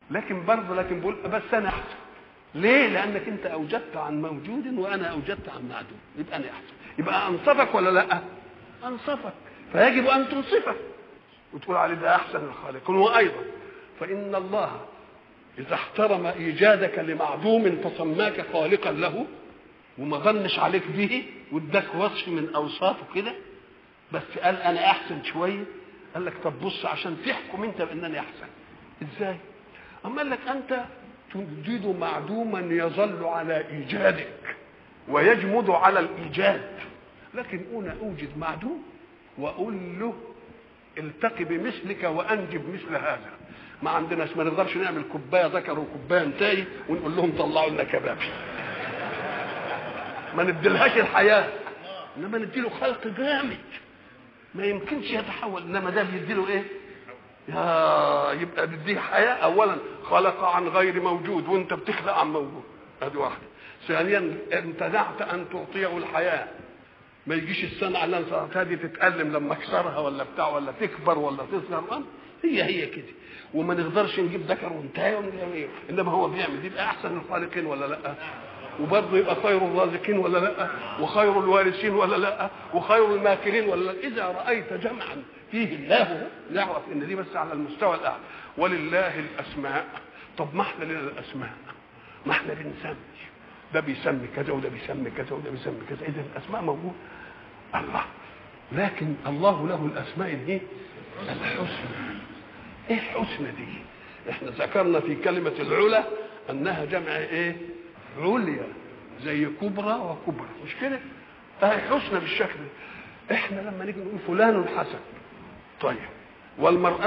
لكن برضه لكن بقول بس انا احسن ليه لانك انت اوجدت عن موجود وانا اوجدت عن معدوم يبقى انا احسن يبقى انصفك ولا لا انصفك فيجب ان تنصفه وتقول عليه ده احسن الخالقين وايضا فان الله اذا احترم ايجادك لمعدوم فسماك خالقا له وما ظنش عليك به واداك وصف من اوصافه كده بس قال انا احسن شويه قال لك طب بص عشان تحكم انت بانني احسن ازاي اما قال لك انت تجد معدوما يظل على ايجادك ويجمد على الايجاد لكن انا اوجد معدوم واقول له التقي بمثلك وانجب مثل هذا ما عندناش ما نقدرش نعمل كوبايه ذكر وكوبايه انتهي ونقول لهم طلعوا لنا كباب ما نديلهاش الحياه انما نديله خلق جامد ما يمكنش يتحول انما ده بيديله ايه يا يبقى بيديه حياه اولا خلق عن غير موجود وانت بتخلق عن موجود ادي واحده ثانيا امتنعت ان تعطيه الحياه ما يجيش الصنعه اللي انا صنعتها دي تتألم لما اكسرها ولا بتاع ولا تكبر ولا تصغر هي هي كده وما نقدرش نجيب ذكر وانتهى انما هو بيعمل يبقى احسن الخالقين ولا لا وبرضه يبقى خير الرازقين ولا لا وخير الوارثين ولا لا وخير الماكرين ولا لا اذا رايت جمعا فيه الله نعرف ان دي بس على المستوى الاعلى ولله الاسماء طب ما احنا لنا الاسماء ما احنا بنسمي ده بيسمي كذا وده بيسمي كذا وده بيسمي كذا اذا الاسماء موجوده الله لكن الله له الاسماء الايه الحسنى ايه الحسنى دي احنا ذكرنا في كلمه العلا انها جمع ايه عليا زي كبرى وكبرى مش كده اهي حسنى بالشكل ده احنا لما نيجي نقول فلان حسن طيب والمرأة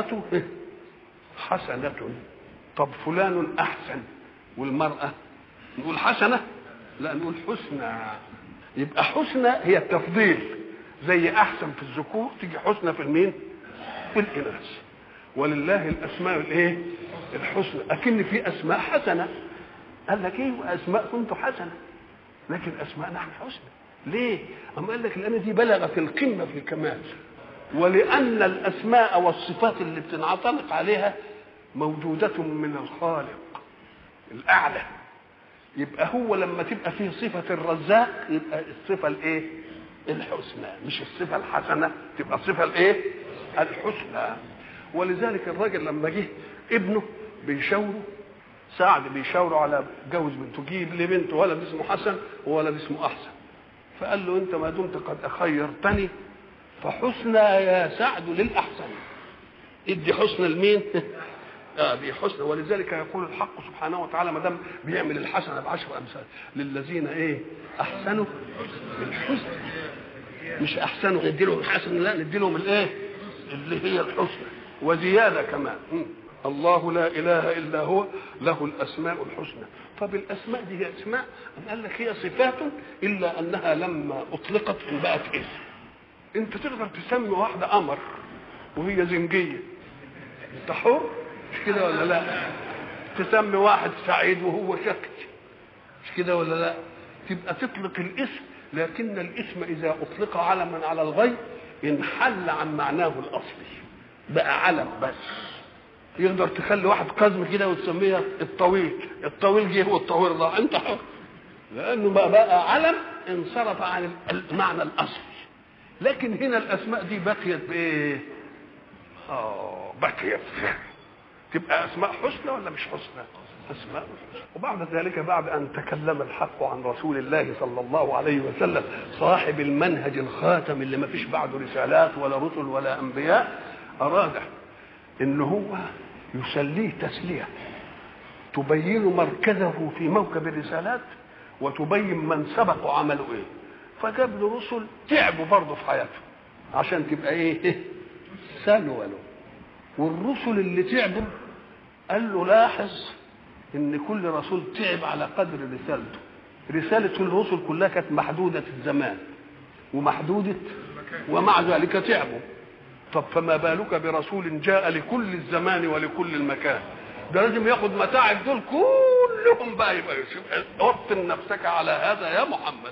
حسنة طب فلان أحسن والمرأة نقول حسنة لا نقول حسنى يبقى حسنى هي التفضيل زي أحسن في الذكور تيجي حسنى في المين في الإناث ولله الأسماء الإيه الحسنى أكن في أسماء حسنة قال لك ايه واسماء كنت حسنه لكن اسماء نحن حسنى ليه؟ أما قال لك لأن دي بلغت القمة في الكمال ولأن الأسماء والصفات اللي بتنعتنق عليها موجودة من الخالق الأعلى يبقى هو لما تبقى فيه صفة الرزاق يبقى الصفة الإيه؟ الحسنى مش الصفة الحسنة تبقى الصفة الإيه؟ الحسنى ولذلك الراجل لما جه ابنه بيشاوره سعد بيشاوروا على جوز بنته جيب لي بنت ولد اسمه حسن وولد اسمه احسن فقال له انت ما دمت قد اخيرتني فحسنى يا سعد للاحسن ادي حسنى لمين اه دي حسنى ولذلك يقول الحق سبحانه وتعالى ما دام بيعمل الحسنه بعشر امثال للذين ايه احسنوا بالحسنى مش احسنوا ندي لهم الحسن لا ندي لهم الايه اللي هي الحسنى وزياده كمان م. الله لا اله الا هو له الاسماء الحسنى طب الاسماء دي هي اسماء أم قال لك هي صفات الا انها لما اطلقت بقت اسم انت تقدر تسمي واحده قمر وهي زنجيه انت حر مش كده ولا لا تسمي واحد سعيد وهو شكل مش كده ولا لا تبقى تطلق الاسم لكن الاسم اذا اطلق علما على الغير انحل عن معناه الاصلي بقى علم بس يقدر تخلي واحد قزم كده وتسميه الطويل الطويل جه والطويل راح انت حر لانه بقى, بقى علم انصرف عن المعنى الاصلي لكن هنا الاسماء دي بقيت بايه اه بقيت تبقى اسماء حسنى ولا مش حسنى اسماء حسنى وبعد ذلك بعد ان تكلم الحق عن رسول الله صلى الله عليه وسلم صاحب المنهج الخاتم اللي ما فيش بعده رسالات ولا رسل ولا انبياء اراد ان هو يسليه تسليه تبين مركزه في موكب الرسالات وتبين من سبق وعملوا ايه فجاب له رسل تعبوا برضه في حياته عشان تبقى ايه سلوى له والرسل اللي تعبوا قال له لاحظ ان كل رسول تعب على قدر رسالته رسالة الرسل كلها كانت محدودة الزمان ومحدودة ومع ذلك تعبوا طب فما بالك برسول جاء لكل الزمان ولكل المكان ده لازم ياخد متاعب دول كلهم بقى يبقى وطن نفسك على هذا يا محمد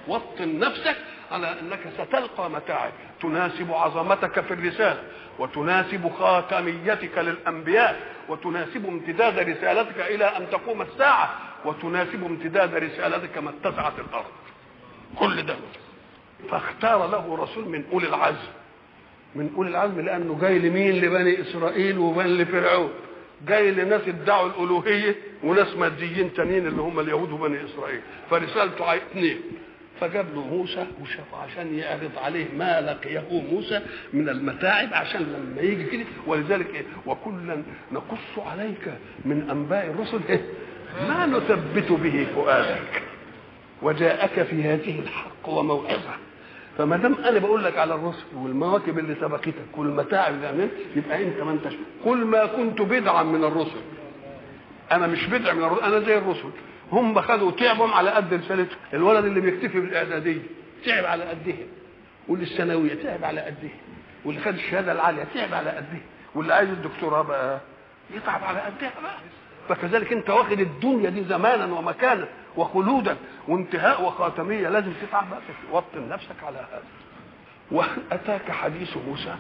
وطن نفسك على انك ستلقى متاعب تناسب عظمتك في الرساله وتناسب خاتميتك للانبياء وتناسب امتداد رسالتك الى ان تقوم الساعه وتناسب امتداد رسالتك ما اتسعت الارض كل ده فاختار له رسول من اولي العزم من اولي العزم لانه جاي لمين لبني اسرائيل وبني لفرعون جاي لناس ادعوا الالوهيه وناس ماديين تانيين اللي هم اليهود وبني اسرائيل فرسالته عاي- اثنين فجاب له موسى وشاف عشان يعرض عليه ما لقيه موسى من المتاعب عشان لما يجي كده ولذلك ايه وكلا نقص عليك من انباء الرسل إيه؟ ما نثبت به فؤادك وجاءك في هذه الحق وموعظه فما دام انا بقول لك على الرسل والمواكب اللي سبقتك والمتاعب اللي عملت يبقى انت ما انتش كل ما كنت بدعا من الرسل انا مش بدع من الرسل انا زي الرسل هم خدوا تعبهم على قد رسالتهم الولد اللي بيكتفي بالاعداديه تعب على قدهم واللي الثانويه تعب على قدهم واللي خد الشهاده العاليه تعب على قدهم واللي عايز الدكتوراه بقى يتعب على قدها بقى فكذلك انت واخد الدنيا دي زمانا ومكانا وخلودا وانتهاء وخاتميه لازم تتعب بقى توطن نفسك على هذا وهل اتاك حديث موسى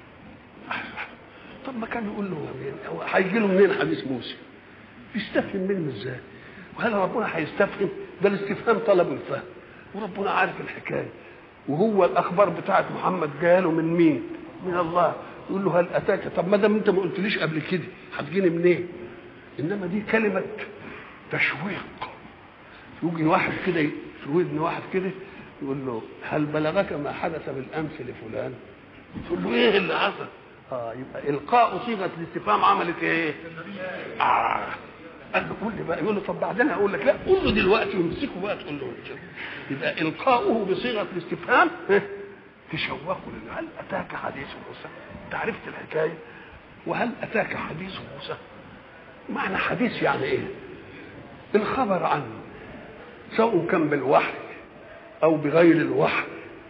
طب ما كان يقول له منين هو هيجي له منين حديث موسى يستفهم منه ازاي وهل ربنا هيستفهم ده الاستفهام طلب الفهم وربنا عارف الحكايه وهو الاخبار بتاعت محمد جاله من مين من الله يقول له هل اتاك طب ما دام انت ما قلتليش قبل كده هتجيني منين انما دي كلمه تشويق يجي واحد كده في ودن واحد كده يقول له هل بلغك ما حدث بالامس لفلان تقول له ايه اللي حصل اه يبقى القاء صيغه الاستفهام عملت ايه اه قال له قول لي بقى يقول له طب بعدين اقول لك لا قول له دلوقتي وامسكه بقى تقول له يبقى القاؤه بصيغه الاستفهام إيه؟ تشوقه لله هل اتاك حديث موسى انت عرفت الحكايه وهل اتاك حديث موسى معنى حديث يعني ايه الخبر عنه سواء كان بالوحي او بغير الوحي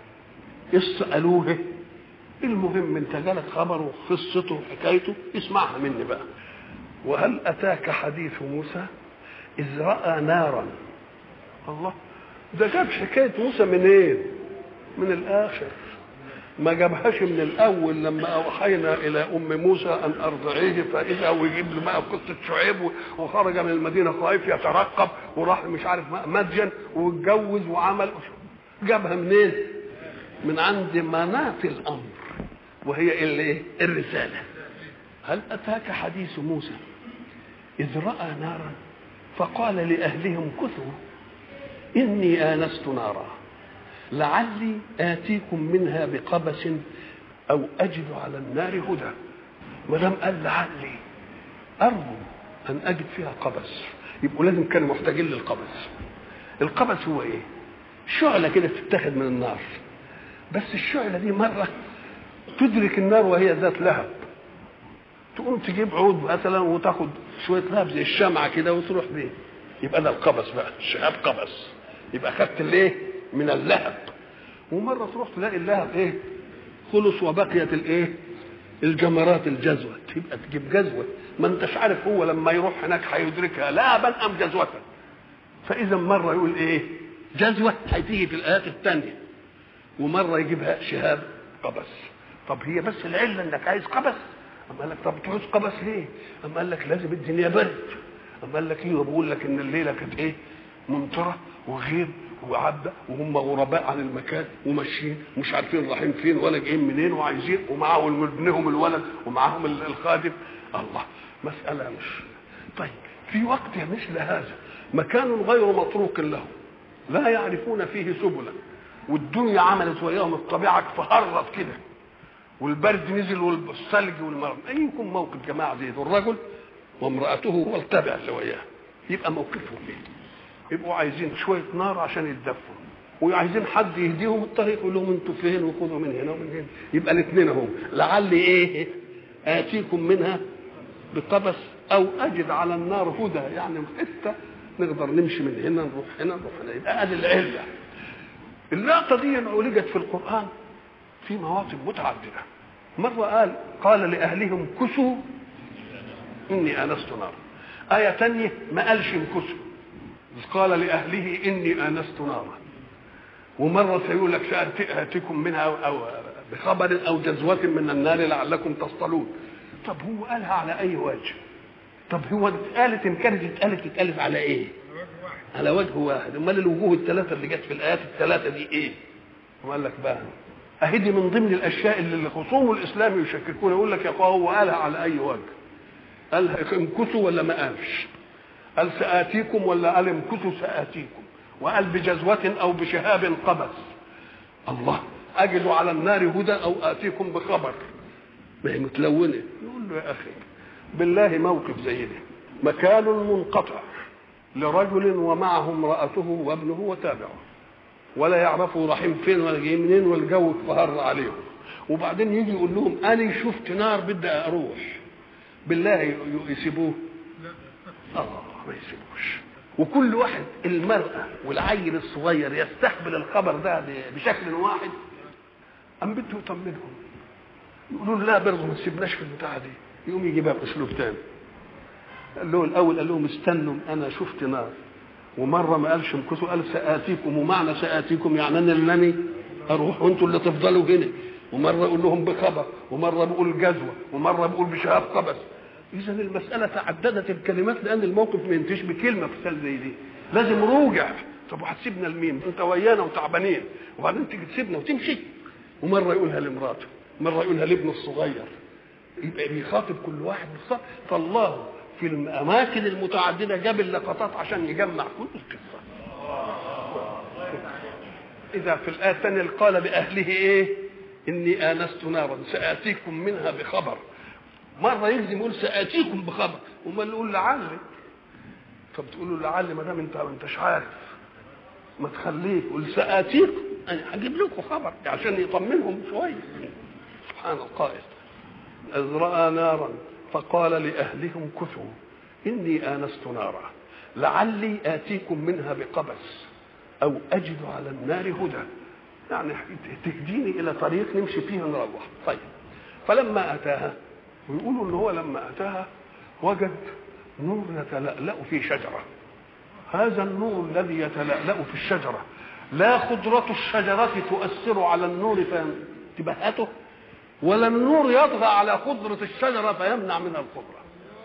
اسالوه المهم انت جالك خبره قصته وحكايته اسمعها مني بقى وهل اتاك حديث موسى اذ راى نارا الله ده جاب حكايه موسى منين من الاخر ما جابهاش من الاول لما اوحينا الى ام موسى ان ارضعيه فاذا ويجيب له بقى قصه شعيب وخرج من المدينه خايف يترقب وراح مش عارف مدين واتجوز وعمل جابها منين؟ من عند مناط الامر وهي الايه؟ الرساله هل اتاك حديث موسى اذ راى نارا فقال لاهلهم كثوا اني انست نارا لعلي آتيكم منها بقبس أو أجد على النار هدى ما دام قال لعلي أرجو أن أجد فيها قبس يبقوا لازم كانوا محتاجين للقبس القبس هو إيه؟ شعلة كده بتتاخد من النار بس الشعلة دي مرة تدرك النار وهي ذات لهب تقوم تجيب عود مثلا وتاخد شوية لهب زي الشمعة كده وتروح بيه يبقى ده القبس بقى شهاب قبس يبقى خدت الايه؟ من اللهب ومره تروح تلاقي اللهب ايه خلص وبقيت الايه الجمرات الجزوة تبقى تجيب جزوة ما انتش عارف هو لما يروح هناك هيدركها لهبا ام جزوة فاذا مرة يقول ايه جزوة هتيجي في الايات الثانية ومرة يجيبها شهاب قبس طب هي بس العلة انك عايز قبس اما قال لك طب تعوز قبس ليه اما قال لك لازم الدنيا برد اما قال لك ايه بقول لك ان الليلة كانت ايه ممطرة وغيم وعدى وهم غرباء عن المكان وماشيين مش عارفين رايحين فين ولا جايين منين وعايزين ومعاهم ابنهم الولد ومعاهم الخادم الله مسألة مش طيب في وقت مثل هذا مكان غير مطروق له لا يعرفون فيه سبلا والدنيا عملت وياهم الطبيعة فهرت كده والبرد نزل والثلج والمرض أيكم موقف جماعة زي الرجل وامرأته والتابع اللي وياه يبقى موقفهم ايه؟ يبقوا عايزين شويه نار عشان يتدفوا وعايزين حد يهديهم الطريق يقول لهم انتوا فين وخذوا من هنا ومن هنا يبقى الاثنين اهو لعلي ايه اتيكم منها بقبس او اجد على النار هدى يعني حته نقدر نمشي من هنا نروح هنا نروح هنا يبقى ادي العله اللقطه دي عولجت في القران في مواطن متعدده مره قال قال لاهلهم كسوا اني انست نارا ايه ثانيه ما قالش امكسوا إذ قال لأهله إني آنست نارا ومرة يقول لك سآتيكم منها أو, أو بخبر أو جزوة من النار لعلكم تصطلون طب هو قالها على أي وجه طب هو اتقالت إن كانت اتقالت اتقالت على إيه على وجه واحد امال الوجوه الثلاثه اللي جت في الايات الثلاثه دي ايه وقال لك بقى اهي دي من ضمن الاشياء اللي خصوم الاسلام يشككون يقول لك يا اخويا هو قالها على اي وجه قالها امكثوا ولا ما قالش قال سآتيكم ولا قال امكثوا سآتيكم وقال بجزوة أو بشهاب قبس الله أجد على النار هدى أو آتيكم بخبر ما هي متلونة يقول له يا أخي بالله موقف زي ده مكان منقطع لرجل ومعه امرأته وابنه وتابعه ولا يعرفوا رايحين فين ولا جايين منين والجو اتفهر عليهم وبعدين يجي يقول لهم انا شفت نار بدي اروح بالله يسيبوه اه ما يسيبوش وكل واحد المرأة والعيل الصغير يستقبل الخبر ده بشكل واحد أم بده يطمنهم يقولوا لا برضه ما تسيبناش في البتاعة دي يقوم يجيبها بأسلوب تاني قال له الأول قال لهم استنوا أنا شفت نار ومرة ما قالش امكثوا قال سآتيكم ومعنى سآتيكم يعني أنا اللي أروح وأنتوا اللي تفضلوا هنا ومرة أقول لهم بخبر ومرة بقول جزوة ومرة بقول بشهاب قبس اذا المساله تعددت الكلمات لان الموقف ما ينتهيش بكلمه في سال زي دي لازم روجع طب وهتسيبنا لمين انت ويانا وتعبانين وبعدين تيجي تسيبنا وتمشي ومره يقولها لمراته مره يقولها لابنه الصغير يبقى بيخاطب كل واحد بالصبر فالله في الاماكن المتعدده جاب اللقطات عشان يجمع كل القصه اذا في الايه الثانيه قال لاهله ايه اني انست نارا ساتيكم منها بخبر مره يلزم يقول ساتيكم بخبر وما يقول لعل طب تقول له لعل ما دام انت ما انتش عارف ما تخليه قول ساتيكم انا هجيب لكم خبر عشان يطمنهم شويه سبحان القائل اذ راى نارا فقال لاهلهم كثوا اني انست نارا لعلي اتيكم منها بقبس او اجد على النار هدى يعني تهديني الى طريق نمشي فيه نروح طيب فلما اتاها ويقولوا ان هو لما اتاها وجد نور يتلألأ في شجرة هذا النور الذي يتلألأ في الشجرة لا خضرة الشجرة تؤثر على النور فتبهته ولا النور يطغى على خضرة الشجرة فيمنع من الخضرة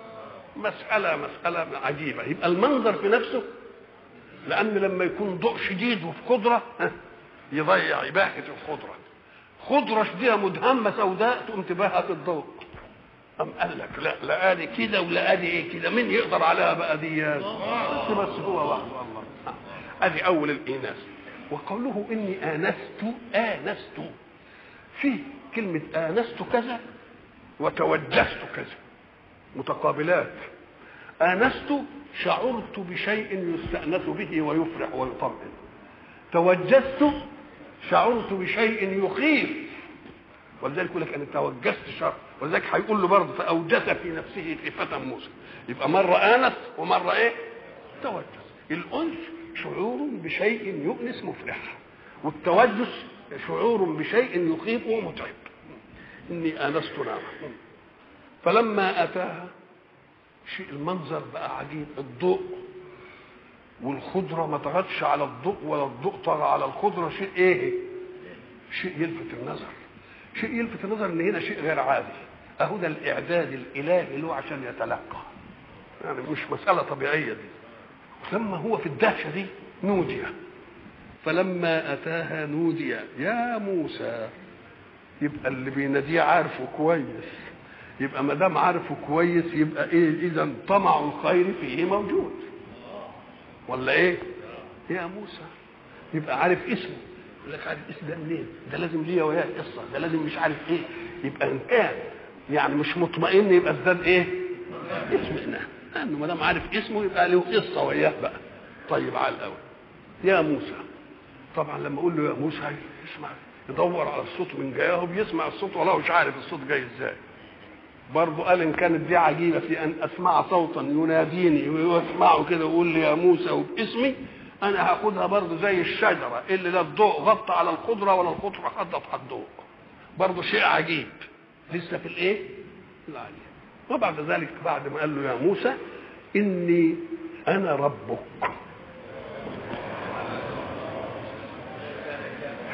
مسألة مسألة عجيبة يبقى المنظر في نفسه لأن لما يكون ضوء شديد وفي خضرة يضيع يباهت الخضرة خضرة شديدة مدهمة سوداء تقوم تباهت الضوء أم قال لك لا لا ادي كده ولا ادي ايه كده مين يقدر عليها بقى دي بس بس هو وحده الله ادي اول الايناس وقوله اني انست انست في كلمه انست كذا وتوجست كذا متقابلات انست شعرت بشيء يستانس به ويفرح ويطمئن توجست شعرت بشيء يخيف ولذلك يقول لك انا توجست شر ولذلك هيقول له برضه فاوجس في نفسه خيفه موسى يبقى مره انس ومره ايه توجس الانس شعور بشيء يؤنس مفرح والتوجس شعور بشيء يخيف ومتعب اني انست نارا فلما اتاها شيء المنظر بقى عجيب الضوء والخضرة ما طغتش على الضوء ولا الضوء طغى على الخضرة شيء ايه شيء يلفت النظر شيء يلفت النظر ان هنا شيء غير عادي اهو ده الاعداد الالهي له عشان يتلقى يعني مش مساله طبيعيه دي لما هو في الدهشه دي نودي فلما اتاها نودي يا موسى يبقى اللي بيناديه عارفه كويس يبقى ما دام عارفه كويس يبقى ايه اذا طمع الخير فيه موجود ولا ايه يا موسى يبقى عارف اسمه يقول لك عارف اسم ده منين ده لازم ليا وياه قصه ده لازم مش عارف ايه يبقى ان كان يعني مش مطمئن يبقى ازداد ايه اسمنا لانه ما دام عارف اسمه يبقى له قصه وياه بقى طيب على الاول يا موسى طبعا لما اقول له يا موسى يسمع يدور على الصوت من جايه بيسمع الصوت ولا مش عارف الصوت جاي ازاي برضه قال ان كانت دي عجيبه في ان اسمع صوتا يناديني ويسمعه كده ويقول لي يا موسى وباسمي انا هاخدها برضه زي الشجره اللي لا الضوء غطى على الخضره ولا الخضره خطت على الضوء برضه شيء عجيب لسه في الايه؟ العجيب وبعد ذلك بعد ما قال له يا موسى اني انا ربك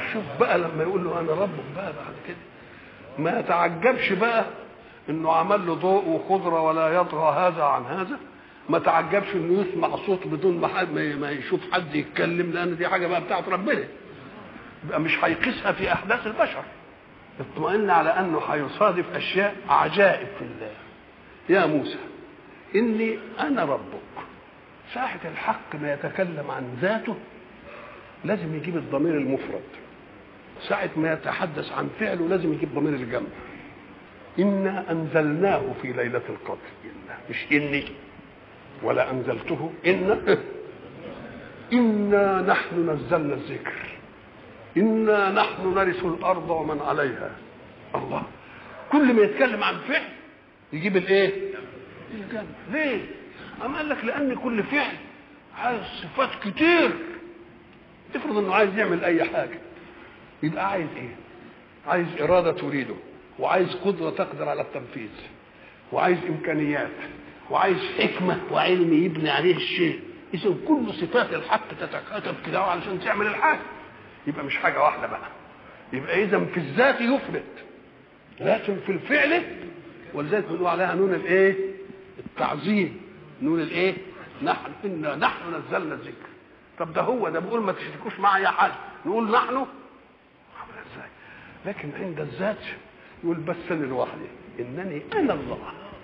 شوف بقى لما يقول له انا ربك بقى بعد كده ما يتعجبش بقى انه عمل له ضوء وخضره ولا يطغى هذا عن هذا ما تعجبش انه يسمع صوت بدون ما حد ما يشوف حد يتكلم لان دي حاجه بقى بتاعت ربنا يبقى مش هيقيسها في احداث البشر اطمئن على انه هيصادف اشياء عجائب في الله يا موسى اني انا ربك ساعة الحق ما يتكلم عن ذاته لازم يجيب الضمير المفرد ساعة ما يتحدث عن فعله لازم يجيب ضمير الجمع إنا أنزلناه في ليلة القدر إنا مش إني ولا أنزلته إنا إنا نحن نزلنا الذكر إنا نحن نرث الأرض ومن عليها الله كل ما يتكلم عن فعل يجيب الإيه؟ الجمع ليه؟ أم قال لك لأن كل فعل عايز صفات كتير افرض إنه عايز يعمل أي حاجة يبقى عايز إيه؟ عايز إرادة تريده وعايز قدرة تقدر على التنفيذ وعايز إمكانيات وعايز حكمة وعلم يبني عليه الشيء إذا كل صفات الحق تتكاتب كده علشان تعمل الحاجة يبقى مش حاجة واحدة بقى يبقى إذا في الذات يفرد لكن في الفعل ولذلك بنقول عليها نون الإيه؟ التعظيم نون الإيه؟ نحن إنا نحن نزلنا الذكر طب ده هو ده بيقول ما تشركوش معي حد نقول نحن ازاي لكن عند الذات يقول بس انا لوحدي انني انا الله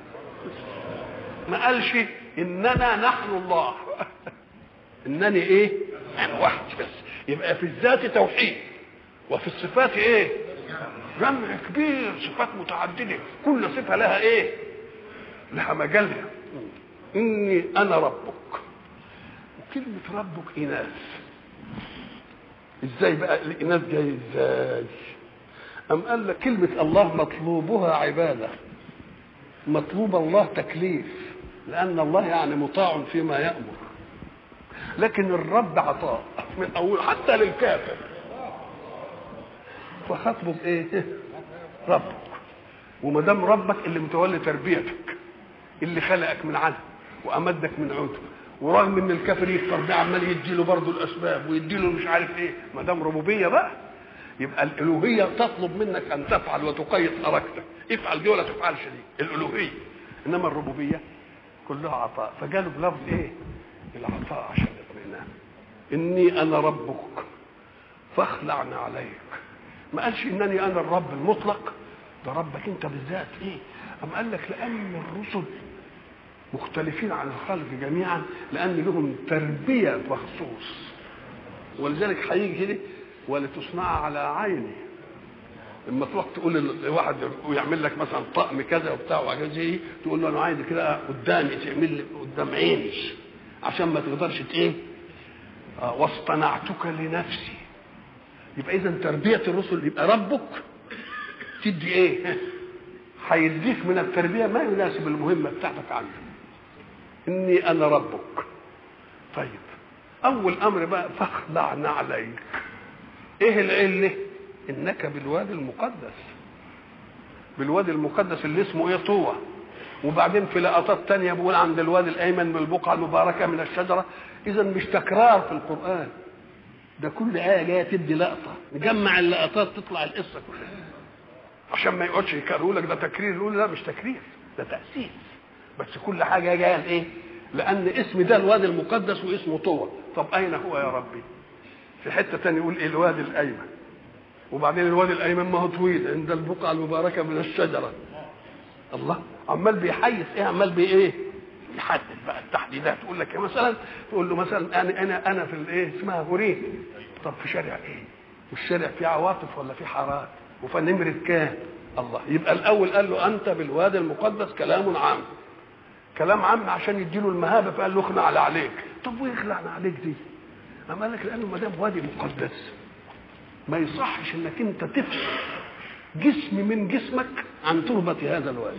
ما قالش اننا نحن الله انني ايه انا وحدي بس يبقى في الذات توحيد وفي الصفات ايه جمع كبير صفات متعدده كل صفه لها ايه لها مجالها اني انا ربك وكلمه ربك اناث ازاي بقى الاناث جاي ازاي ام قال لك كلمه الله مطلوبها عباده مطلوب الله تكليف لان الله يعني مطاع فيما يامر لكن الرب عطاء من اول حتى للكافر فخاطبه بايه ربك وما دام ربك اللي متولي تربيتك اللي خلقك من عدم وامدك من عدم ورغم ان الكافر يكفر ده عمال يديله برضه الاسباب ويديله مش عارف ايه ما دام ربوبيه بقى يبقى الالوهيه تطلب منك ان تفعل وتقيد حركتك افعل دي ولا تفعلش دي الالوهيه انما الربوبيه كلها عطاء فجاله بلفظ ايه العطاء عشان الاطمئنان اني انا ربك فاخلعنا عليك ما قالش انني انا الرب المطلق ده ربك انت بالذات ايه أم قال لك لان الرسل مختلفين عن الخلق جميعا لان لهم تربيه مخصوص ولذلك هيجي كده ولتصنع على عيني لما تروح تقول لواحد ويعمل لك مثلا طقم كذا وبتاع وحاجات زي تقول له انا عايز كده قدامي تعمل لي قدام عيني عشان ما تقدرش ايه آه واصطنعتك لنفسي يبقى اذا تربيه الرسل يبقى ربك تدي ايه هيديك من التربيه ما يناسب المهمه بتاعتك عنه اني انا ربك طيب اول امر بقى فاخلعنا عليك ايه العله انك بالوادي المقدس بالوادي المقدس اللي اسمه ايه طوى وبعدين في لقطات تانية بيقول عند الوادي الايمن من البقعه المباركه من الشجره اذا مش تكرار في القران ده كل ايه جايه تدي لقطه نجمع اللقطات تطلع القصه كلها عشان ما يقعدش يكرروا لك ده تكرير يقول لا مش تكرير ده تاسيس بس كل حاجه جايه لايه؟ لان اسم ده الوادي المقدس واسمه طوى طب اين هو يا ربي؟ في حته ثانيه يقول ايه الوادي الايمن وبعدين الوادي الايمن ما هو طويل عند البقعه المباركه من الشجره الله عمال بيحيث ايه عمال بي ايه يحدد بقى التحديدات تقول لك مثلا تقول له مثلا انا انا انا في الايه اسمها هوريه طب في شارع ايه والشارع فيه عواطف ولا فيه حارات وفي نمرة كام الله يبقى الاول قال له انت بالوادي المقدس كلام عام كلام عام عشان يديله المهابه فقال له اخلع على عليك طب ويخلعنا عليك دي اما قال لك لانه ما دام وادي مقدس ما يصحش انك انت تفصل جسم من جسمك عن تربة هذا الوادي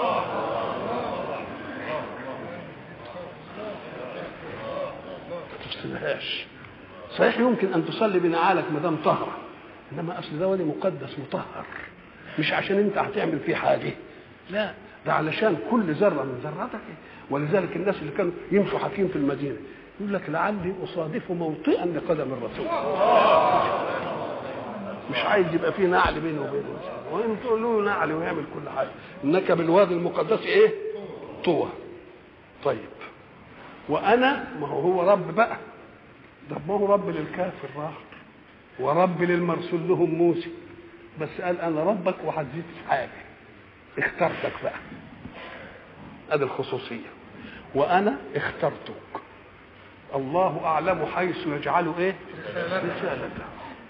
ما تفصلهاش صحيح يمكن ان تصلي بنعالك ما دام طهره انما اصل ده وادي مقدس مطهر مش عشان انت هتعمل فيه حاجه لا ده علشان كل ذره من ذراتك ولذلك الناس اللي كانوا يمشوا حافين في المدينه يقول لك لعلي اصادف موطئا لقدم الرسول مش عايز يبقى فيه نعل بينه وبينه وان تقول له نعل ويعمل كل حاجه انك بالوادي المقدس ايه طوى طيب وانا ما هو هو رب بقى ده ما هو رب للكافر راح ورب للمرسول لهم موسى بس قال انا ربك وهزيد في حاجه اخترتك بقى ادي الخصوصيه وانا اخترتك الله اعلم حيث يجعل ايه رسالته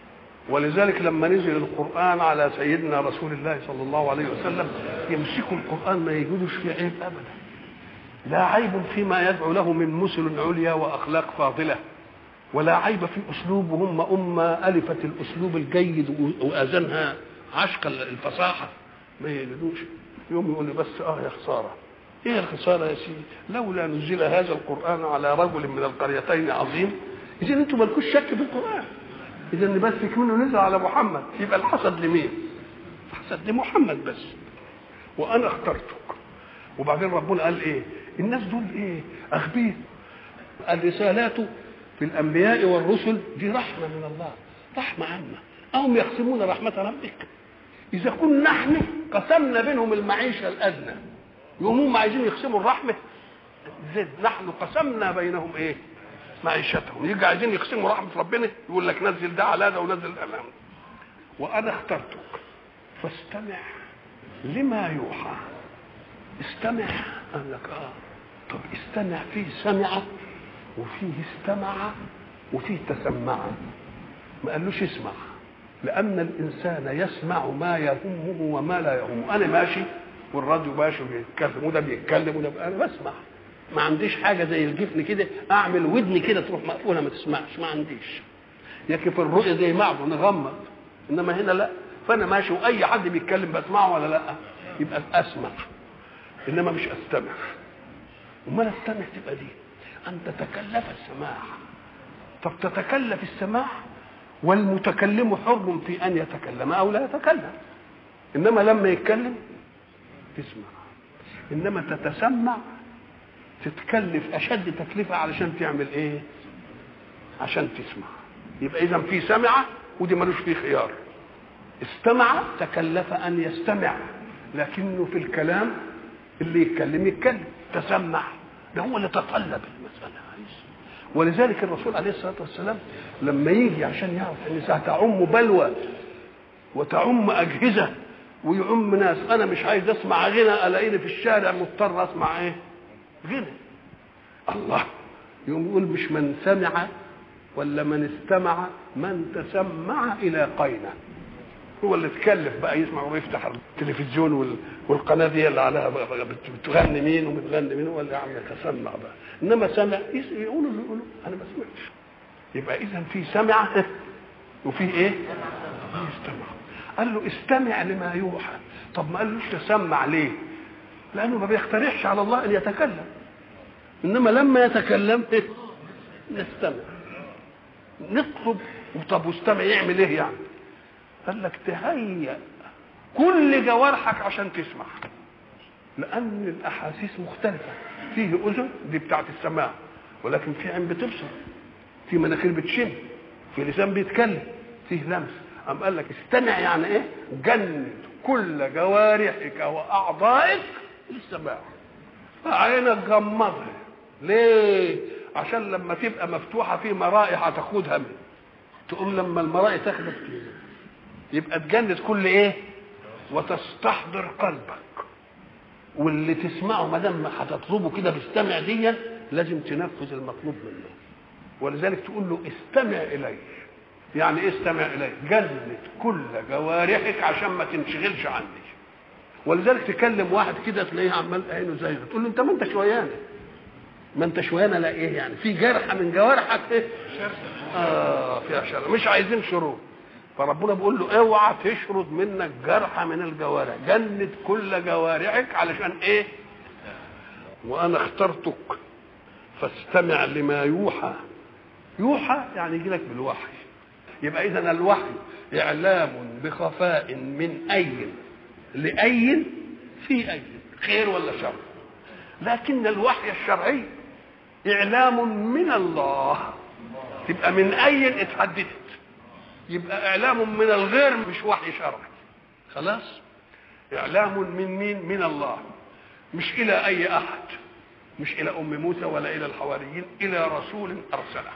ولذلك لما نزل القران على سيدنا رسول الله صلى الله عليه وسلم يمسكوا القران ما يجدوش فيه عيب ابدا لا عيب فيما يدعو له من مثل عليا واخلاق فاضله ولا عيب في اسلوب وهم امه الفت الاسلوب الجيد واذنها عشق الفصاحه ما يجدوش يوم يقول لي بس اه يا خساره ايه الخساره يا سيدي لولا نزل هذا القران على رجل من القريتين عظيم اذا انتم مالكوش شك في القران اذا بس كونه نزل على محمد يبقى الحسد لمين الحسد لمحمد بس وانا اخترتك وبعدين ربنا قال ايه الناس دول ايه اغبياء الرسالات في الانبياء والرسل دي رحمه من الله رحمه عامه اهم يقسمون رحمه ربك اذا كنا نحن قسمنا بينهم المعيشه الادنى يقوموا هم عايزين يقسموا الرحمه زد نحن قسمنا بينهم ايه معيشتهم يجي عايزين يقسموا رحمه ربنا يقول لك نزل ده على ده ونزل ده وانا اخترتك فاستمع لما يوحى استمع قال لك اه طب استمع فيه سمع وفيه استمع وفيه تسمع ما قالوش اسمع لأن الإنسان يسمع ما يهمه وما لا يهمه أنا ماشي والراديو ماشي بيتكلم وده بيتكلم وده أنا بسمع ما عنديش حاجة زي الجفن كده أعمل ودني كده تروح مقفولة ما تسمعش ما عنديش لكن في الرؤية زي معه نغمض إنما هنا لا فأنا ماشي وأي حد بيتكلم بسمعه ولا لا يبقى أسمع إنما مش أستمع امال استمع تبقى دي ان تتكلف السماع طب تتكلف السماع والمتكلم حر في ان يتكلم او لا يتكلم انما لما يتكلم تسمع انما تتسمع تتكلف اشد تكلفه علشان تعمل ايه عشان تسمع يبقى اذا في سمع ودي ملوش فيه خيار استمع تكلف ان يستمع لكنه في الكلام اللي يتكلم يتكلم تسمع ده هو اللي تطلب المسألة عايز ولذلك الرسول عليه الصلاة والسلام لما يجي عشان يعرف ان ستعم بلوى وتعم أجهزة ويعم ناس أنا مش عايز أسمع غنى ألاقيني في الشارع مضطر أسمع إيه؟ غنى الله يقوم يقول مش من سمع ولا من استمع من تسمع إلى قينه هو اللي اتكلف بقى يسمع ويفتح التلفزيون والقناه دي اللي عليها بتغني مين وبتغني مين هو اللي عم يتسمع بقى انما سمع يقولوا اللي يقولوا انا ما سمعتش يبقى اذا في سمع وفي ايه؟ استمع قال له استمع لما يوحى طب ما قالوش تسمع ليه؟ لانه ما بيقترحش على الله ان يتكلم انما لما يتكلم نستمع نطلب طب واستمع يعمل ايه يعني؟ قال لك تهيأ كل جوارحك عشان تسمع لأن الأحاسيس مختلفة فيه أذن دي بتاعت السماع ولكن في عين بتبصر في مناخير بتشم في لسان بيتكلم فيه لمس أم قال لك استمع يعني إيه جند كل جوارحك وأعضائك للسماع عينك غمضها ليه عشان لما تبقى مفتوحة في مرائح هتاخدها من تقوم لما المرائح تاخدك يبقى تجند كل ايه وتستحضر قلبك واللي تسمعه ما دام هتطلبه كده باستمع دي لازم تنفذ المطلوب منه ولذلك تقول له استمع الي يعني ايه استمع الي جند كل جوارحك عشان ما تنشغلش عني ولذلك تكلم واحد كده تلاقيه عمال عينه زي تقول له انت ما انت شويانه ما انت شويانه لا ايه يعني في جرح من جوارحك ايه اه فيها شر مش عايزين شرور فربنا بيقول له اوعى تشرد منك جرح من الجوارح جند كل جوارحك علشان ايه وانا اخترتك فاستمع لما يوحى يوحى يعني يجي لك بالوحي يبقى اذا الوحي اعلام بخفاء من اي لاي في اي خير ولا شر لكن الوحي الشرعي اعلام من الله تبقى من اي اتحددت يبقى اعلام من الغير مش وحي شرعي خلاص اعلام من مين من الله مش الى اي احد مش الى ام موسى ولا الى الحواريين الى رسول ارسله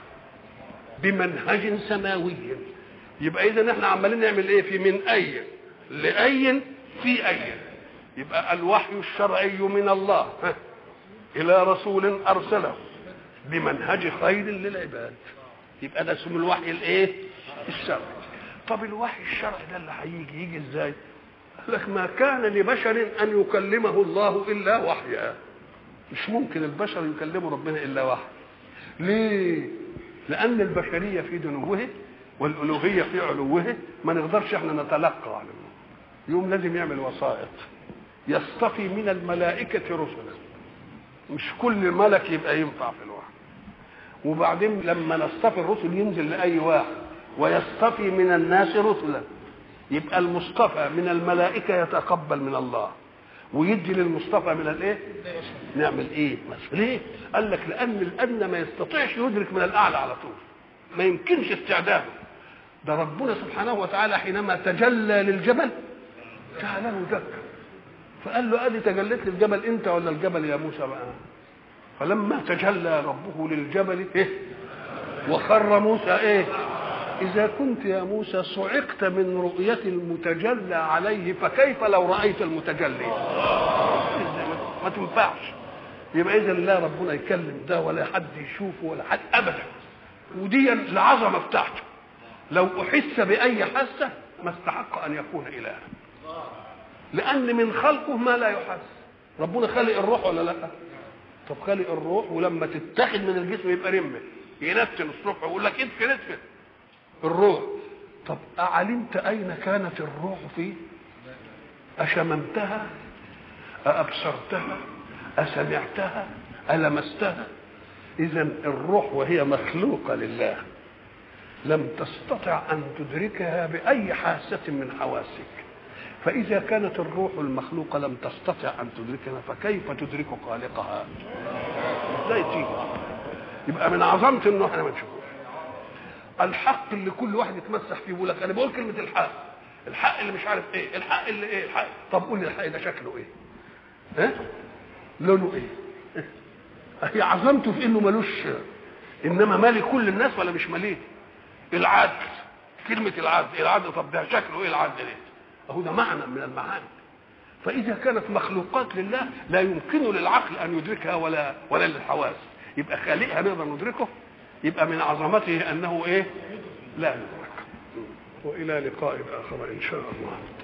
بمنهج سماوي يبقى اذا احنا عمالين نعمل ايه في من اي لاي في اي يبقى الوحي الشرعي من الله ها، الى رسول ارسله بمنهج خير للعباد يبقى ده اسمه الوحي الايه الشرعي طب الوحي الشرعي ده اللي هيجي يجي ازاي قال لك ما كان لبشر ان يكلمه الله الا وحيا مش ممكن البشر يكلموا ربنا الا وحي ليه لان البشريه في دنوه والالوهيه في علوه ما نقدرش احنا نتلقى عنه يوم لازم يعمل وسائط يصطفي من الملائكه رسلا مش كل ملك يبقى ينفع في الوحي وبعدين لما نصطفي الرسل ينزل لاي واحد ويصطفي من الناس رسلا يبقى المصطفى من الملائكه يتقبل من الله ويدي للمصطفى من الايه؟ نعمل ايه؟ مثلا ليه؟ قال لك لان الادنى ما يستطيعش يدرك من الاعلى على طول ما يمكنش استعداده ده ربنا سبحانه وتعالى حينما تجلى للجبل جعله دكا فقال له ادي تجليت للجبل انت ولا الجبل يا موسى بقى فلما تجلى ربه للجبل ايه وخر موسى ايه اذا كنت يا موسى صعقت من رؤيه المتجلى عليه فكيف لو رايت المتجلي ما تنفعش يبقى اذا لا ربنا يكلم ده ولا حد يشوفه ولا حد ابدا ودي العظمه بتاعته لو احس باي حاسه ما استحق ان يكون الها لان من خلقه ما لا يحس ربنا خلق الروح ولا لا طب خلق الروح ولما تتاخد من الجسم يبقى رمه ينتن الصبح ويقول لك ادفن ادفن الروح طب أعلمت أين كانت الروح فيه أشممتها أأبصرتها أسمعتها ألمستها إذا الروح وهي مخلوقة لله لم تستطع أن تدركها بأي حاسة من حواسك فإذا كانت الروح المخلوقة لم تستطع أن تدركها فكيف تدرك خالقها؟ ازاي تيجي؟ يبقى من عظمة إنه إحنا ما نشوفوش. الحق اللي كل واحد يتمسح فيه يقول لك أنا بقول كلمة الحق. الحق اللي مش عارف إيه، الحق اللي إيه، الحق طب قول لي الحق ده شكله إيه؟ ها؟ لونه إيه؟ هي عظمته في إنه ملوش إنما مالي كل الناس ولا مش ماليه؟ العدل كلمة العدل، العدل طب ده شكله إيه العدل ده؟ اهو ده معنى من المعاني فاذا كانت مخلوقات لله لا يمكن للعقل ان يدركها ولا ولا للحواس يبقى خالقها نقدر ندركه يبقى من عظمته انه ايه لا ندرك والى لقاء اخر ان شاء الله